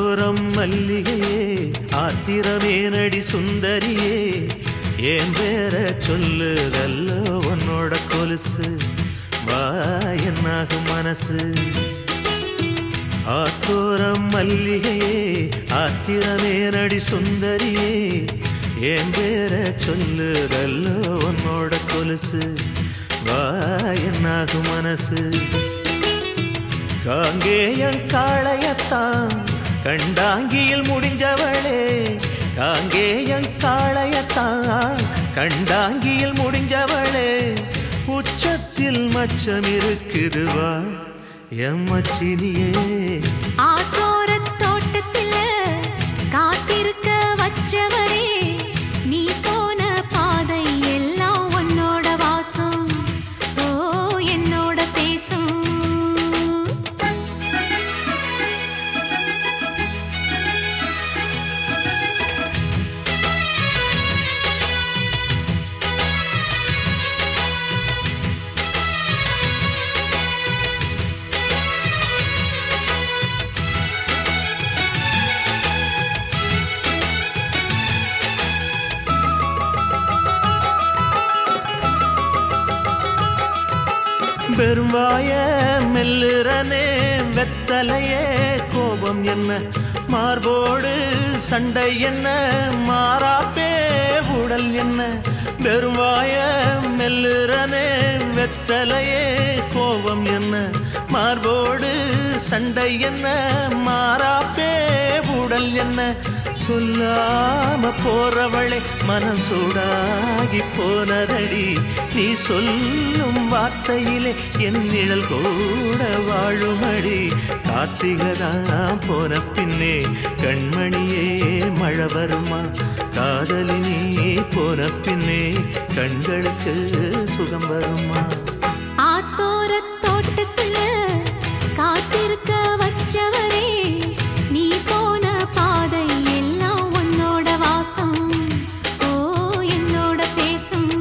ஆத்தோரம் மல்லிகையே ஆத்திரமே நடி சுந்தரியே என் பேர சொல்லுதல்ல உன்னோட கொலுசு வா என்னாகும் மனசு ஆத்தோரம் மல்லிகையே ஆத்திரமே நடி சுந்தரியே என் பேர சொல்லுதல்ல உன்னோட கொலுசு வா என்னாகும் மனசு காங்கேயன் காளையத்தான் கண்டாங்கியில் முடிஞ்சவளே காங்கேயன் காளையத்தான் கண்டாங்கியில் முடிஞ்சவளே உச்சத்தில் மச்சம் இருக்குதுவா எம்மச்சினியே ஆத்தோரத் தோட்டத்தில காத்திருக்க வச்சவரே நீ போன பாதை எல்லாம் உன்னோட வாசம் ஓ என்னோட பேசும் பெரும்பாய மெல்லுறனே வெத்தலையே கோபம் என்ன மார்போடு சண்டை என்ன மாறாப்பே உடல் என்ன பெரும்பாய மெல்லுறனே வெத்தலையே கோபம் என்ன மார்போடு சண்டை என்ன மாறாப்பே உடல் என்ன சொல்லாம போறவளே மனம் சூடாகி போனதடி நீ சொல்லும் வார்த்தையிலே என் நிழல் கூட வாழுமடி கார்த்திகதான் போன பின்னே கண்மணியே மழை வருமா காதலினி போன பின்னே கண்களுக்கு சுகம் வருமா ஆத்தோரத் தோட்டத்துல காத்திருக்க வச்சவரே நீ போன பாதை எல்லாம் உன்னோட வாசம் ஓ என்னோட பேசும்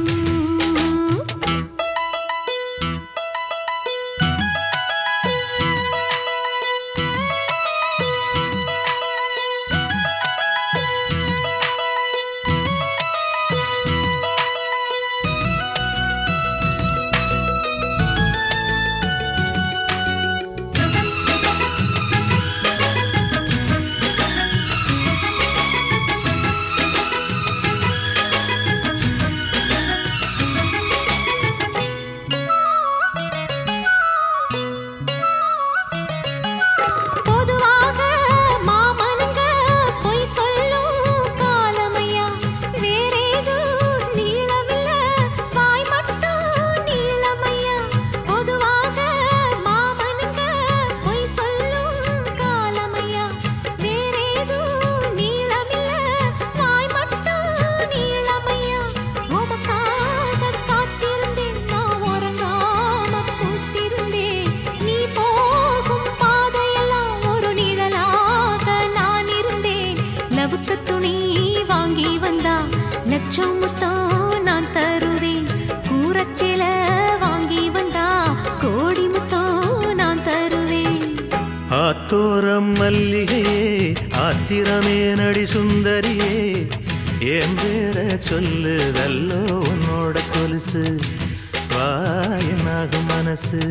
பொதுவாக மாமனுங்க பொய் சொல்லும் காலமையா வேறேதோ நீளமில்ல வாய் மட்டும் நீளமையா பொதுவாக மாமனுங்க பொய் சொல்லும் காலமையா வேறேதோ நீளமில்ல வாய் மட்டும் நீளமையா உமக்காக காத்திருந்தேன் நான் உறங்காம பூத்திருந்தேன் நீ போகும் பாதையெல்லாம் ஒரு நிழலாக நான் இருந்தேன் லவுக்கு துணி வாங்கி வந்தா லட்சம் முத்தம் நான் தருவேன் கூரச்சில வாங்கி வந்தா கோடி முத்தம் நான் தருவேன் ஆத்தோரம் மல்லிகையே ஆத்திரமே நடி சுந்தரியே என் பேர சொல்லுதல்லோ உன்னோட கொலுசு வாயனாகும் மனசு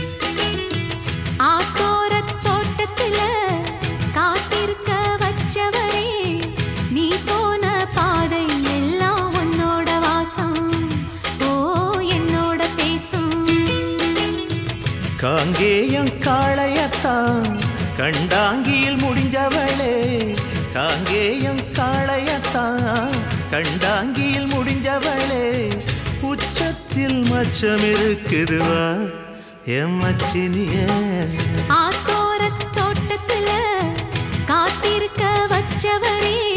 ஆத்தோரத் தோட்டத்துல காத்திருக்க வச்சவரே நீ போன பாதை எல்லாம் உன்னோட வாசம் ஓ என்னோட பேசும் காங்கேயம் காளையத்தான் கண்டாங்கியில் முடிஞ்சவளே காங்கேயம் காளையத்தான் கண்டாங்கியில் முடிஞ்சவளே உச்சத்தில் மச்சம் இருக்குதுவா என் மச்சினியே ஆத்தோரத் தோட்டத்துல காத்திருக்க வச்சவரே